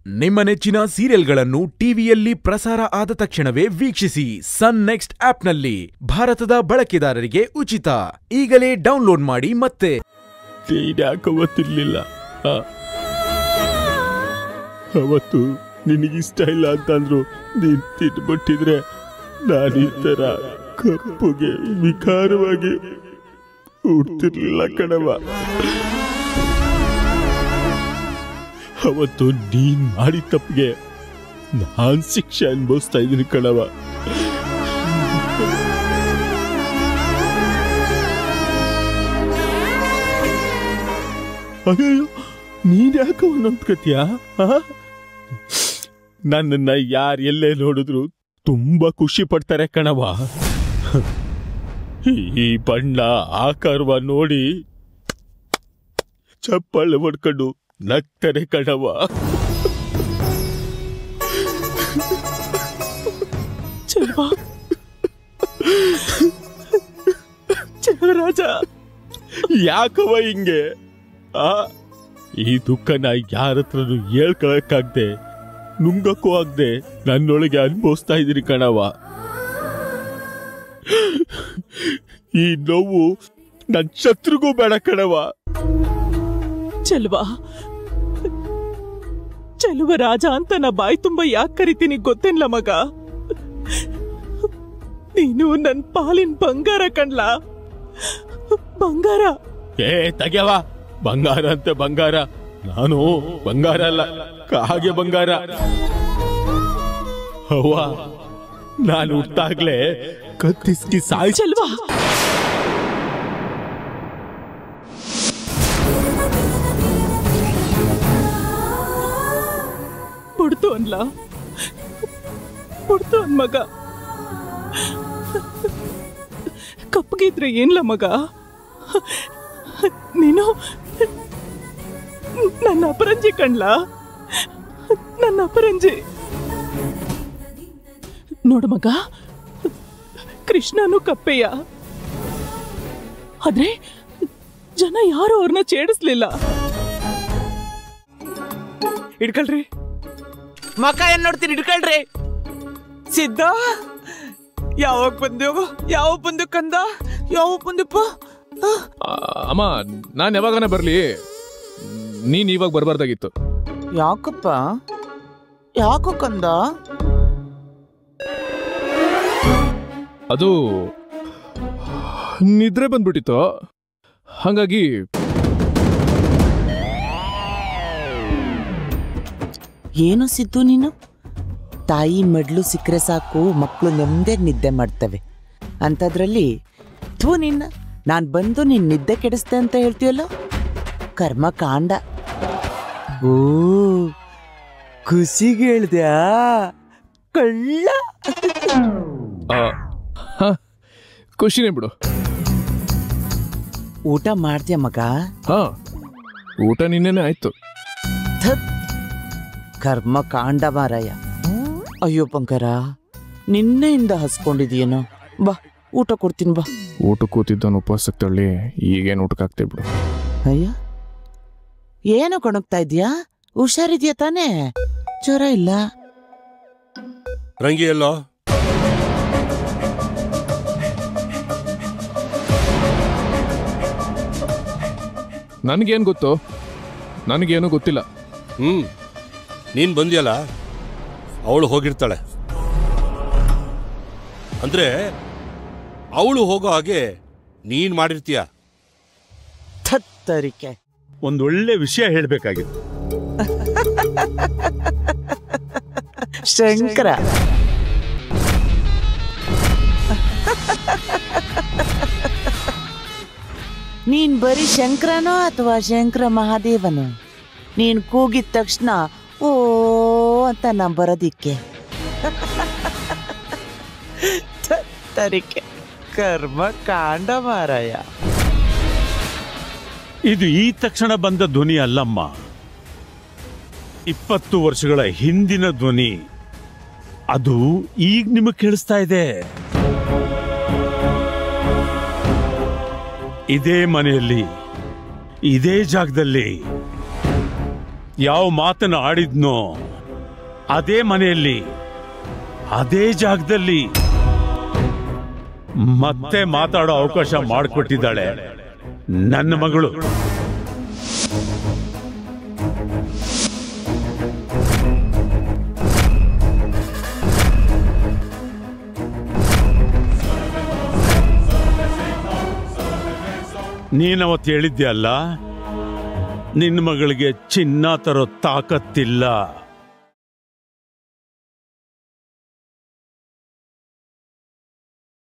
ನಿಮ್ಮ ನೆಚ್ಚಿನ ಸೀರಿಯಲ್ಗಳನ್ನು ಟಿವಿಯಲ್ಲಿ ಪ್ರಸಾರ ಆದ ತಕ್ಷಣವೇ ವೀಕ್ಷಿಸಿ ಸನ್ ನೆಕ್ಸ್ಟ್ ಆಪ್ನಲ್ಲಿ ಭಾರತದ ಬಳಕೆದಾರರಿಗೆ ಉಚಿತ ಈಗಲೇ ಡೌನ್ಲೋಡ್ ಮಾಡಿ ಮತ್ತೆ ಯಾಕೆ ಅವತ್ತಿರ್ಲಿಲ್ಲ ಆ. ಅವತ್ತು ನಿನಗಿಷ್ಟ ಇಲ್ಲ ಅಂತಂದ್ರು ನೀನ್ ತಿನ್ಬಿಟ್ಟಿದ್ರೆ ನಾನು ಈ ತರ ಕಪ್ಪುಗೆ ವಿಕಾರವಾಗಿ ಹುಡ್ತಿರ್ಲಿಲ್ಲ ಕಣವ ಅವತ್ತು ನೀನ್ ಮಾಡಿದ ತಪ್ಪಿಗೆ ನಾನ್ ಶಿಕ್ಷೆ ಅನ್ಭವಿಸ್ತಾ ಇದ್ದೀನಿ ಕಣವ ಅಯ್ಯೋ ನೀನ್ ಯಾಕೆ ಒಂದೊಂದ್ಕತ್ಯಾ ನನ್ನನ್ನ ಯಾರ್ ಎಲ್ಲೇ ನೋಡಿದ್ರು ತುಂಬಾ ಖುಷಿ ಪಡ್ತಾರೆ ಕಣವ ಈ ಬಣ್ಣ ಆಕಾರವ ನೋಡಿ ಚಪ್ಪಾಳೆ ಹೊಡ್ಕೊಂಡು ನಗ್ತಾರೆ ಕಣವ ಚೆಲುವ ಚೆಲುವರಾಜ ಯಾಕವ ಹಿಂಗೆ ಆ ಈ ದುಃಖನ ಯಾರ ಹತ್ರನು ಹೇಳ್ಕೊಳಕ್ಕಾಗ್ದೆ ನುಂಗಕ್ಕೂ ಆಗ್ದೆ ನನ್ನೊಳಗೆ ಅನುಭವಿಸ್ತಾ ಇದೀನಿ ಕಣವ ಈ ನೋವು ನನ್ ಶತ್ರುಗೂ ಬೇಡ ಕಣವ ಚೆಲುವ ಚೆಲುವ ರಾಜ ಅಂತ ನಾ ಬಾಯಿ ತುಂಬಾ ಯಾಕೆ ಕರಿತೀನಿ ಗೊತ್ತೇನ್ಲ ಮಗ ನೀನು ನನ್ ಪಾಲಿನ ಬಂಗಾರ ಕಣ್ಲಾ ಬಂಗಾರ ಏ ತಗ್ಯವ ಬಂಗಾರ ಅಂತ ಬಂಗಾರ ನಾನು ಬಂಗಾರ ಅಲ್ಲ ಕಾಗೆ ಬಂಗಾರ ಅವ್ವ ನಾನು ಹುಟ್ಟಾಗ್ಲೇ ಕತ್ತಿಸ್ಕಿ ಸಾಯ್ ಚೆಲುವ ಪುಡ್ತು ಅನ್ಲ ಪುಡ್ತು ಅನ್ ಮಗ ಕಪ್ಪಗಿದ್ರೆ ಏನ್ಲ ಮಗ ನೀನು ನನ್ನ ಅಪರಂಜಿ ಕಣ್ಲ ನನ್ನ ಅಪರಂಜಿ ನೋಡು ಮಗ ಕೃಷ್ಣನು ಕಪ್ಪೆಯ ಆದ್ರೆ ಜನ ಯಾರು ಅವ್ರನ್ನ ಛೇಡಿಸ್ಲಿಲ್ಲ ಹಿಡ್ಕೊಳ್ರಿ ಮಕ ಏನ್ ನೋಡ್ತೀರಿ ಹಿಡ್ಕೊಳ್ರಿ ಸಿದ್ಧ ಯಾವಾಗ ಬಂದೆವು ಯಾವ ಬಂದು ಕಂದ ಯಾವ ಬಂದಪ್ಪ ಆ, ಅಮ್ಮ ನಾನು ಯಾವಾಗನೇ ಬರಲಿ ನೀನು ಇವಾಗ ಬರಬಾರ್ದಾಗಿತ್ತು ಯಾಕಪ್ಪ ಯಾಕೋ ಕಂದ ಅದು ನಿದ್ರೆ ಬಂದ್ಬಿಟ್ಟಿತ್ತು ಹಾಗಾಗಿ ಏನು ಸಿದ್ದು ನೀನು ತಾಯಿ ಮೆಡ್ಲು ಸಿಕ್ಕರೆ ಸಾಕು ಮಕ್ಕಳು ನೆಮ್ಮದಿಯಾಗಿ ನಿದ್ದೆ ಮಾಡ್ತವೆ ಅಂಥದ್ರಲ್ಲಿ ಥೂ ನಿನ್ನ ನಾನು ಬಂದು ನೀನು ನಿದ್ದೆ ಕೆಡಿಸ್ದೆ ಅಂತ ಹೇಳ್ತೀಯಲ್ಲ ಕರ್ಮ ಕಾಂಡ ಓ ಖುಷಿಗೆ ಹೇಳ್ದ್ಯಾ ಕಳ್ಳ ಆ, ಹ, ಖುಷಿನೇ ಬಿಡು ಊಟ ಮಾಡ್ದ್ಯಾ ಮಗ ಹಾ ಊಟ ನಿನ್ನೆನೆ ಆಯ್ತು ಥತ್ ಕರ್ಮ ಕಾಂಡ ಮಾರಾಯ ಅಯ್ಯೋ ಬಂಗಾರ ನಿನ್ನೆಯಿಂದ ಹಸ್ಕೊಂಡಿದೀಯೇನೋ ಬಾ ಊಟ ಕೊಡ್ತೀನಿ ಬಾ ಊಟ ಕೂತಿದ್ದವನು ಉಪವಾಸಕ್ಕೆ ತಳ್ಳಿ ಈಗೇನು ಊಟಕ್ಕೆ ಆಗ್ತೇ ಬಿಡು ಅಯ್ಯ ಏನೋ ಕಣಗ್ತಾ ಇದೀಯಾ ಹುಷಾರಿದ್ಯಾ ತಾನೇ ಜ್ವರ ಇಲ್ಲ ರಂಗಿ ಎಲ್ಲೋ ನನಗೇನು ಗೊತ್ತು ನನಗೇನು ಗೊತ್ತಿಲ್ಲ ಹ್ಮ್ ನೀನ್ ಬಂದಿಯಲ್ಲ ಅವಳು ಹೋಗಿರ್ತಾಳೆ ಅಂದ್ರೆ ಅವಳು ಹೋಗೋ ಹಾಗೆ ನೀನ್ ಮಾಡಿರ್ತೀಯ ಥತ್ತರಿಕೆ ಒಂದೊಳ್ಳೆ ವಿಷಯ ಹೇಳ್ಬೇಕಾಗಿತ್ತು ಶಂಕರ ನೀನ್ ಬರೀ ಶಂಕರನೋ ಅಥವಾ ಶಂಕರ ಮಹಾದೇವನೋ ನೀನ್ ಕೂಗಿದ ತಕ್ಷಣ ಓ ಅಂತ ನಾ ಬರೋದಿಕ್ಕೆ ತರಿಕೆ ಕರ್ಮ ಕಾಂಡ ಮಾರಾಯ ಇದು ಈ ತಕ್ಷಣ ಬಂದ ಧ್ವನಿ ಅಲ್ಲಮ್ಮ ಇಪ್ಪತ್ತು ವರ್ಷಗಳ ಹಿಂದಿನ ಧ್ವನಿ ಅದು ಈಗ ನಿಮಗೆ ಕೇಳಿಸ್ತಾ ಇದೆ ಇದೇ ಮನೆಯಲ್ಲಿ ಇದೇ ಜಾಗದಲ್ಲಿ ಯಾವ ಮಾತನ್ನ ಆಡಿದ್ನೋ ಅದೇ ಮನೆಯಲ್ಲಿ ಅದೇ ಜಾಗದಲ್ಲಿ ಮತ್ತೆ ಮಾತಾಡೋ ಅವಕಾಶ ಮಾಡಿಕೊಟ್ಟಿದ್ದಾಳೆ ನನ್ನ ಮಗಳು ನೀನವತ್ತು ಹೇಳಿದ್ದೆ ಅಲ್ಲ ನಿನ್ನ ಮಗಳಿಗೆ ಚಿನ್ನ ತರೋ ತಾಕತ್ತಿಲ್ಲ